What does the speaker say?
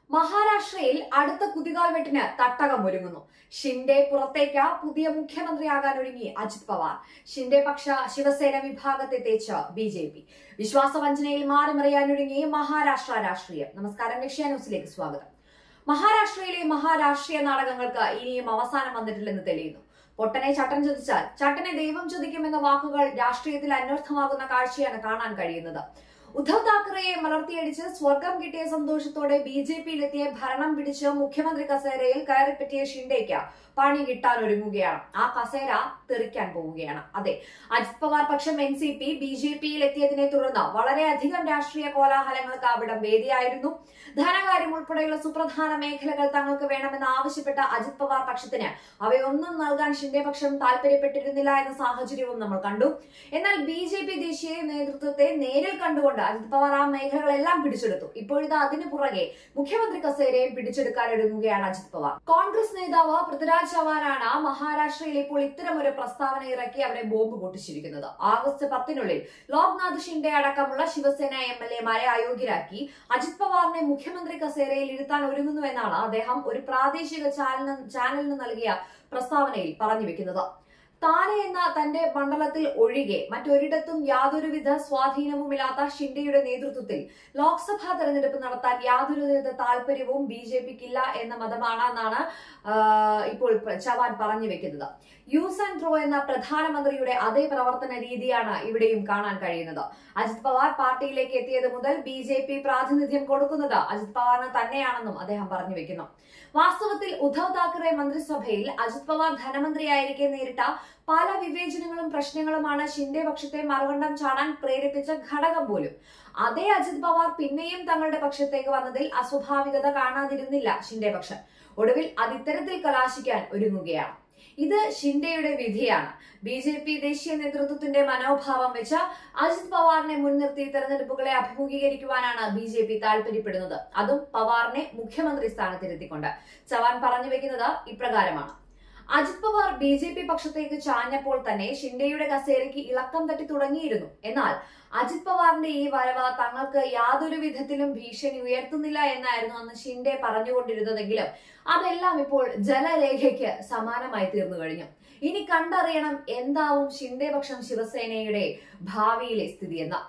മഹാരാഷ്ട്രയിൽ അടുത്ത കുതികാൽ വെട്ടിന് തട്ടകം ഒരുങ്ങുന്നു ഷിൻഡെ പുറത്തേക്ക് പുതിയ മുഖ്യമന്ത്രിയാകാൻ ഒരുങ്ങി അജിത് പവാർ ഷിൻഡെ പക്ഷ ശിവസേന വിഭാഗത്തെ തേച്ച് ബി ജെ പി വിശ്വാസവഞ്ചനയിൽ മാറിമറിയാനൊരുങ്ങി മഹാരാഷ്ട്ര രാഷ്ട്രീയം നമസ്കാരം ലക്ഷ്യ ന്യൂസിലേക്ക് സ്വാഗതം മഹാരാഷ്ട്രയിലെ മഹാരാഷ്ട്രീയ നാടകങ്ങൾക്ക് ഇനിയും അവസാനം വന്നിട്ടില്ലെന്ന് തെളിയുന്നു പൊട്ടനെ ചട്ടൻ ചതിച്ചാൽ ചട്ടനെ ദൈവം ചതിക്കുമെന്ന വാക്കുകൾ രാഷ്ട്രീയത്തിൽ അന്വർത്ഥമാകുന്ന കാഴ്ചയാണ് കാണാൻ കഴിയുന്നത് ഉദ്ധവ് താക്കറെയെ മലർത്തിയടിച്ച് സ്വർഗം കിട്ടിയ സന്തോഷത്തോടെ ബി ജെ പിയിലെത്തിയ ഭരണം പിടിച്ച് മുഖ്യമന്ത്രി കസേരയിൽ കയറിപ്പറ്റിയ ഷിൻഡേക്ക് പണി കിട്ടാൻ ഒരുങ്ങുകയാണ് ആ കസേര തെറിക്കാൻ പോവുകയാണ് അതെ അജിത് പവാർ പക്ഷം N C P B J പിയിൽ എത്തിയതിനെ തുടർന്ന് വളരെയധികം രാഷ്ട്രീയ കോലാഹലങ്ങൾക്ക് അവിടം വേദിയായിരുന്നു ധനകാര്യം ഉൾപ്പെടെയുള്ള സുപ്രധാന മേഖലകൾ തങ്ങൾക്ക് വേണമെന്ന് ആവശ്യപ്പെട്ട അജിത് പവാർ പക്ഷത്തിന് അവയൊന്നും നൽകാൻ ഷിൻഡെ പക്ഷം താല്പര്യപ്പെട്ടിരുന്നില്ല എന്ന സാഹചര്യവും നമ്മൾ കണ്ടു എന്നാൽ ബി ജെ പി ദേശീയ നേതൃത്വത്തെ നേരിൽ കണ്ടുകൊണ്ട് അജിത് പവാർ ആ മേഖലകളെല്ലാം പിടിച്ചെടുത്തു ഇപ്പോഴിത് അതിനു പുറകെ മുഖ്യമന്ത്രി കസേരയും പിടിച്ചെടുക്കാൻ ഒരുങ്ങുകയാണ് അജിത് പവാർ കോൺഗ്രസ് നേതാവ് പൃഥ്വിരാജ് ചവാനാണ് മഹാരാഷ്ട്രയിൽ ഇപ്പോൾ ഇത്തരം ഒരു പ്രസ്താവന ഇറക്കി അവരെ ബോംബ് പൊട്ടിച്ചിരിക്കുന്നത് ആഗസ്റ്റ് പത്തിനുള്ളിൽ ലോക്നാഥ് ഷിൻഡെ അടക്കമുള്ള ശിവസേന എം എൽ എമാരെ അയോഗ്യരാക്കി അജിത് പവാറിനെ മുഖ്യമന്ത്രി കസേരയിൽ ഇരുത്താൻ ഒരുങ്ങുന്നുവെന്നാണ് അദ്ദേഹം ഒരു പ്രാദേശിക ചാനലിന് ചാനലിന് നൽകിയ പ്രസ്താവനയിൽ പറഞ്ഞു വെക്കുന്നത് താനെ എന്ന തന്റെ മണ്ഡലത്തിൽ ഒഴികെ മറ്റൊരിടത്തും യാതൊരുവിധ സ്വാധീനവുമില്ലാത്ത ഷിൻഡെയുടെ നേതൃത്വത്തിൽ ലോക്സഭാ തെരഞ്ഞെടുപ്പ് നടത്താൻ യാതൊരുവിധ താല്പര്യവും ബി ജെ പിക്കില്ല എന്ന മതമാണെന്നാണ് ഇപ്പോൾ ചവാൻ പറഞ്ഞു വെക്കുന്നത് യൂസ് ആൻഡ് ത്രോ എന്ന പ്രധാനമന്ത്രിയുടെ അതേ പ്രവർത്തന രീതിയാണ് ഇവിടെയും കാണാൻ കഴിയുന്നത് അജിത് പവാർ പാർട്ടിയിലേക്ക് എത്തിയത് മുതൽ ബി ജെ പി പ്രാതിനിധ്യം കൊടുക്കുന്നത് അജിത് പവാറിന് തന്നെയാണെന്നും അദ്ദേഹം പറഞ്ഞു വെക്കുന്നു വാസ്തവത്തിൽ ഉദ്ധവ് താക്കറെ മന്ത്രിസഭയിൽ അജിത് പവാർ ധനമന്ത്രിയായിരിക്കെ നേരിട്ട പല വിവേചനങ്ങളും പ്രശ്നങ്ങളുമാണ് ഷിൻഡെ പക്ഷത്തെ മറുകണ്ഠം ചാടാൻ പ്രേരിപ്പിച്ച ഘടകം പോലും അതേ അജിത് പവാർ പിന്നെയും തങ്ങളുടെ പക്ഷത്തേക്ക് വന്നതിൽ അസ്വാഭാവികത കാണാതിരുന്നില്ല ഷിൻഡെ പക്ഷം ഒടുവിൽ അത് ഇത്തരത്തിൽ കലാശിക്കാൻ ഒരുങ്ങുകയാണ് ഇത് ഷിൻഡെയുടെ വിധിയാണ് ബി ജെ പി ദേശീയ നേതൃത്വത്തിന്റെ മനോഭാവം വെച്ച അജിത് പവാറിനെ മുൻനിർത്തി തെരഞ്ഞെടുപ്പുകളെ അഭിമുഖീകരിക്കുവാനാണ് ബി ജെ പി താല്പര്യപ്പെടുന്നത് അതും പവാറിനെ മുഖ്യമന്ത്രി സ്ഥാനത്തിരുത്തിക്കൊണ്ട് ചവാൻ പറഞ്ഞു വെക്കുന്നത് ഇപ്രകാരമാണ് Ajit Pawar B J P പക്ഷത്തേക്ക് ചാഞ്ഞപ്പോൾ തന്നെ ഷിൻഡെയുടെ കസേരയ്ക്ക് ഇളക്കം തട്ടി തുടങ്ങിയിരുന്നു എന്നാൽ അജിത് പവാറിന്റെ ഈ വരവ് തങ്ങൾക്ക് യാതൊരു വിധത്തിലും ഭീഷണി ഉയർത്തുന്നില്ല എന്നായിരുന്നു അന്ന് ഷിൻഡെ പറഞ്ഞുകൊണ്ടിരുന്നതെങ്കിലും അതെല്ലാം ഇപ്പോൾ ജലരേഖയ്ക്ക് സമാനമായി തീർന്നു കഴിഞ്ഞു ഇനി കണ്ടറിയണം എന്താവും ഷിൻഡെ പക്ഷം ശിവസേനയുടെ ഭാവിയിലെ സ്ഥിതിയെന്ന്